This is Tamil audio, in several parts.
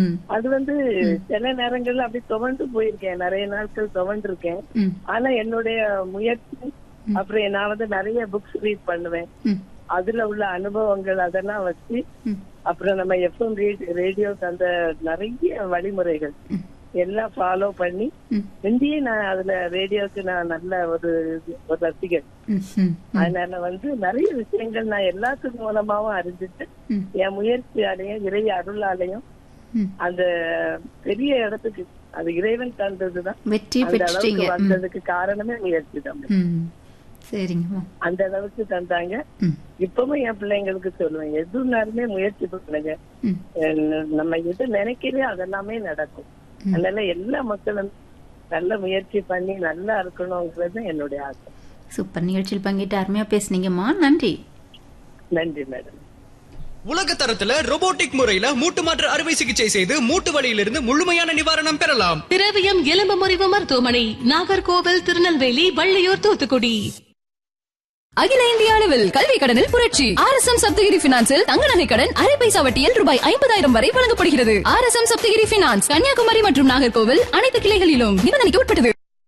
ம் அது வந்து சில நேரங்கள்ல அப்படி துவண்டு போயிருக்கேன் நிறைய நாட்கள் துவண்டு இருக்கேன் ம் ஆனா என்னுடைய முயற்சி அப்புறம் நான் வந்து நிறைய புக்ஸ் ரீட் பண்ணுவேன் ம் அதுல உள்ள அனுபவங்கள் அதெல்லாம் வச்சு ம் அப்புறம் நம்ம எஃப்எம் ரேடியோ அந்த நிறைய வழிமுறைகள் ம். எல்லாம் ஃபாலோ பண்ணி ம் முந்தியே நான் அதுல ரேடியோக்கு நான் நல்ல ஒரு ஒரு ரசிகர் ம் ம் அதனால வந்து நிறைய விஷயங்கள் நான் எல்லாத்துக்கு மூலமாவும் அறிஞ்சிட்டு ம். என் முயற்சியாலையும் இறை அருளாலையும் ம். அந்த பெரிய இடத்துக்கு அது இறைவன் தந்ததுதான் வெற்றி அந்த பெற்றுட்டீங்க அளவுக்கு வந்ததுக்கு காரணமே முயற்சி தான் ம் சரிங்கம்மா அந்த அளவுக்கு தந்தாங்க ம் இப்பவும் என் பிள்ளைங்களுக்கு சொல்லுவேன் எதுனாலுமே முயற்சி பண்ணுங்க ம் அஹ் நம்ம எது நினைக்கிறதோ அதெல்லாமே நடக்கும் அதனால எல்லா மக்களும் நல்ல முயற்சி பண்ணி நல்லா இருக்கணுங்கிறது என்னுடைய ஆசை சூப்பர் நிகழ்ச்சியில் பங்கிட்டு அருமையா பேசுனீங்கம்மா நன்றி நன்றி மேடம் உலக தரத்துல robotic முறையில மூட்டு மாற்று அறுவை சிகிச்சை செய்து மூட்டு வலியிலிருந்து முழுமையான நிவாரணம் பெறலாம் திரவியம் எலும்பு முறிவு மருத்துவமனை நாகர்கோவில் திருநெல்வேலி வள்ளியூர் தூத்துக்குடி அகில இந்திய அளவில் கல்வி கடனில் புரட்சி ஆர் எஸ் எம் சப்தகிரி பினான்சில் தங்க நகை கடன் அரை பைசா வட்டியில் ரூபாய் ஐம்பதாயிரம் வரை வழங்கப்படுகிறது R S M Sapthagiri finance Kanyakumari மற்றும் நாகர்கோவில் அனைத்து கிளைகளிலும் நிபந்தனைக்கு உட்பட்டது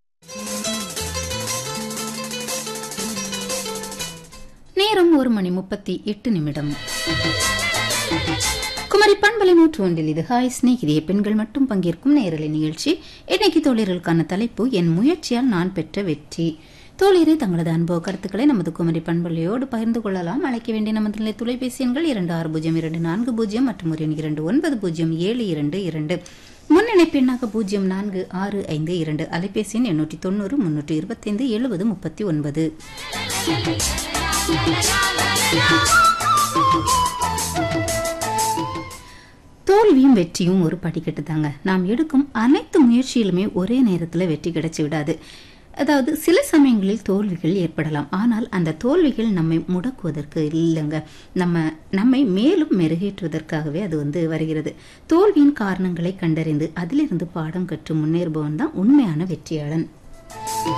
நேரம் ஒரு மணி முப்பத்தி எட்டு நிமிடம் குமரி பண்பலை நூற்று ஒன்றில் இது ஹாய் ஸ்நேகிதிய பெண்கள் மட்டும் பங்கேற்கும் நேரலை நிகழ்ச்சி இன்னைக்கு தோழர்களுக்கான தலைப்பு என் முயற்சியால் நான் பெற்ற வெற்றி தோழியரை தங்களது அனுபவ கருத்துக்களை நமது குமரி பண்பலையோடு பகிர்ந்து கொள்ளலாம் அழைக்க வேண்டிய நமது நிலை தொலைபேசி எண்கள் இரண்டு ஆறு பூஜ்ஜியம் இரண்டு நான்கு பூஜ்ஜியம் மற்றும் ஒரு எண் இரண்டு ஒன்பது பூஜ்ஜியம் ஏழு இரண்டு இரண்டு முன்னிணைப்பு எண்ணாக பூஜ்ஜியம் நான்கு ஆறு ஐந்து இரண்டு அலைபேசி எண் எண்ணூற்றி தொண்ணூறு முன்னூற்றி இருபத்தைந்து எழுபது முப்பத்தி ஒன்பது தோல்வியும் வெற்றியும் ஒரு படிக்கட்டு தாங்க நாம் எடுக்கும் அனைத்து முயற்சியிலுமே ஒரே நேரத்தில் வெற்றி கிடைச்சு விடாது அதாவது சில சமயங்களில் தோல்விகள் ஏற்படலாம் ஆனால் அந்த தோல்விகள் நம்மை முடக்குவதற்கு இல்லைங்க நம்ம நம்மை மேலும் மெருகேற்றுவதற்காகவே அது வந்து வருகிறது தோல்வியின் காரணங்களை கண்டறிந்து அதிலிருந்து பாடம் கற்று முன்னேறுபவன் தான் உண்மையான வெற்றியாளன்